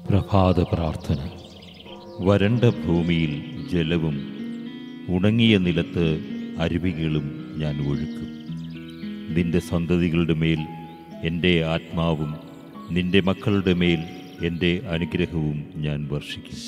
പ്രഭാത പ്രാർത്ഥന വരണ്ട ഭൂമിയിൽ ജലവും ഉണങ്ങിയ നിലത്ത് അരുവികളും ഞാൻ ഒഴുക്കും നിന്റെ സന്തതികളുടെ മേൽ എൻ്റെ ആത്മാവും നിന്റെ മക്കളുടെ മേൽ എൻ്റെ അനുഗ്രഹവും ഞാൻ വർഷിക്കും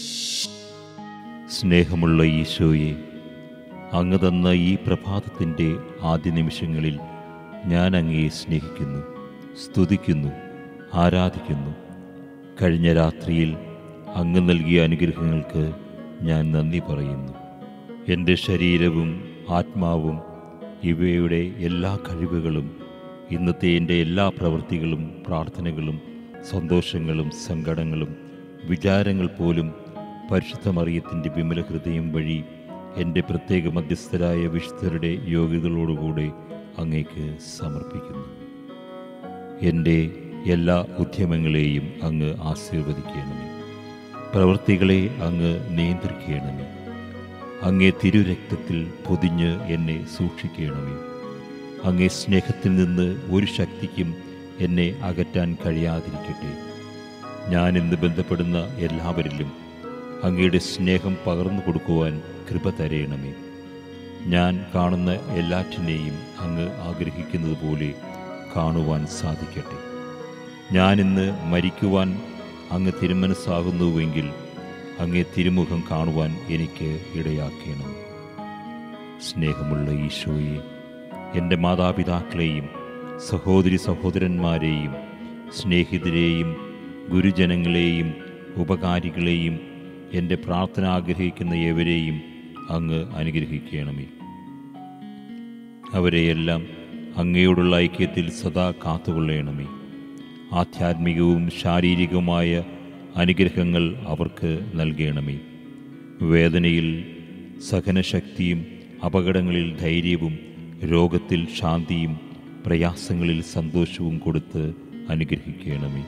സ്നേഹമുള്ള ഈശോയെ അങ്ങ് തന്ന ഈ പ്രഭാതത്തിൻ്റെ ആദ്യ നിമിഷങ്ങളിൽ ഞാൻ അങ്ങയെ സ്നേഹിക്കുന്നു സ്തുതിക്കുന്നു ആരാധിക്കുന്നു കഴിഞ്ഞ രാത്രിയിൽ അങ്ങ് നൽകിയ അനുഗ്രഹങ്ങൾക്ക് ഞാൻ നന്ദി പറയുന്നു എൻ്റെ ശരീരവും ആത്മാവും ഇവയുടെ എല്ലാ കഴിവുകളും ഇന്നത്തെ എൻ്റെ എല്ലാ പ്രവൃത്തികളും പ്രാർത്ഥനകളും സന്തോഷങ്ങളും സങ്കടങ്ങളും വിചാരങ്ങൾ പോലും പരിശുദ്ധ മറിയത്തിൻ്റെ വിമല ഹൃദയം വഴി എൻ്റെ പ്രത്യേക മധ്യസ്ഥരായ വിശുദ്ധരുടെ യോഗ്യതകളോടുകൂടെ അങ്ങേക്ക് സമർപ്പിക്കുന്നു എൻ്റെ എല്ലാ ഉദ്യമങ്ങളെയും അങ്ങ് ആശീർവദിക്കണമേ പ്രവൃത്തികളെ അങ്ങ് നിയന്ത്രിക്കണമേ അങ്ങേ തിരുരക്തത്തിൽ പൊതിഞ്ഞ് എന്നെ സൂക്ഷിക്കണമേ അങ്ങേ സ്നേഹത്തിൽ നിന്ന് ഒരു ശക്തിക്കും എന്നെ അകറ്റാൻ കഴിയാതിരിക്കട്ടെ ഞാൻ ഇന്ന് ബന്ധപ്പെടുന്ന എല്ലാവരിലും അങ്ങയുടെ സ്നേഹം പകർന്നു കൊടുക്കുവാൻ കൃപ തരയണമേ ഞാൻ കാണുന്ന എല്ലാറ്റിനെയും അങ്ങ് ആഗ്രഹിക്കുന്നത് പോലെ കാണുവാൻ സാധിക്കട്ടെ ഞാനിന്ന് മരിക്കുവാൻ അങ്ങ് തിരുമനസ്സാകുന്നുവെങ്കിൽ അങ്ങേ തിരുമുഖം കാണുവാൻ എനിക്ക് ഇടയാക്കണം സ്നേഹമുള്ള ഈശോയെ എൻ്റെ മാതാപിതാക്കളെയും സഹോദരി സഹോദരന്മാരെയും സ്നേഹിതരെയും ഗുരുജനങ്ങളെയും ഉപകാരികളെയും എൻ്റെ പ്രാർത്ഥന ആഗ്രഹിക്കുന്ന ഏവരെയും അങ്ങ് അനുഗ്രഹിക്കണമേ അവരെയെല്ലാം അങ്ങയോടുള്ള ഐക്യത്തിൽ സദാ കാത്തുകൊള്ളണമേ ആധ്യാത്മികവും ശാരീരികവുമായ അനുഗ്രഹങ്ങൾ അവർക്ക് നൽകണമേ വേദനയിൽ സഹനശക്തിയും അപകടങ്ങളിൽ ധൈര്യവും രോഗത്തിൽ ശാന്തിയും പ്രയാസങ്ങളിൽ സന്തോഷവും കൊടുത്ത് അനുഗ്രഹിക്കണമേ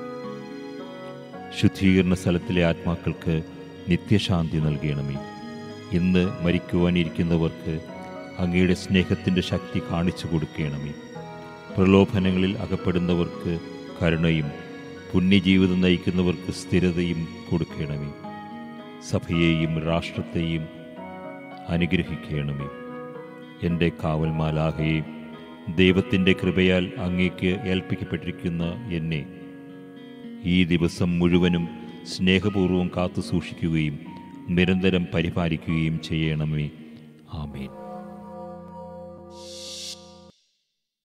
ശുദ്ധീകരണ സ്ഥലത്തിലെ ആത്മാക്കൾക്ക് നിത്യശാന്തി നൽകണമേ ഇന്ന് മരിക്കുവാനിരിക്കുന്നവർക്ക് അങ്ങയുടെ സ്നേഹത്തിൻ്റെ ശക്തി കാണിച്ചു കൊടുക്കണമേ പ്രലോഭനങ്ങളിൽ അകപ്പെടുന്നവർക്ക് കരുണയും പുണ്യജീവിതം നയിക്കുന്നവർക്ക് സ്ഥിരതയും കൊടുക്കണമേ സഭയെയും രാഷ്ട്രത്തെയും അനുഗ്രഹിക്കണമേ എൻ്റെ കാവൽമാലാഹയെ ദൈവത്തിൻ്റെ കൃപയാൽ അങ്ങേക്ക് ഏൽപ്പിക്കപ്പെട്ടിരിക്കുന്ന എന്നെ ഈ ദിവസം മുഴുവനും സ്നേഹപൂർവ്വം കാത്തു സൂക്ഷിക്കുകയും നിരന്തരം പരിപാലിക്കുകയും ചെയ്യണമേ ആമേൻ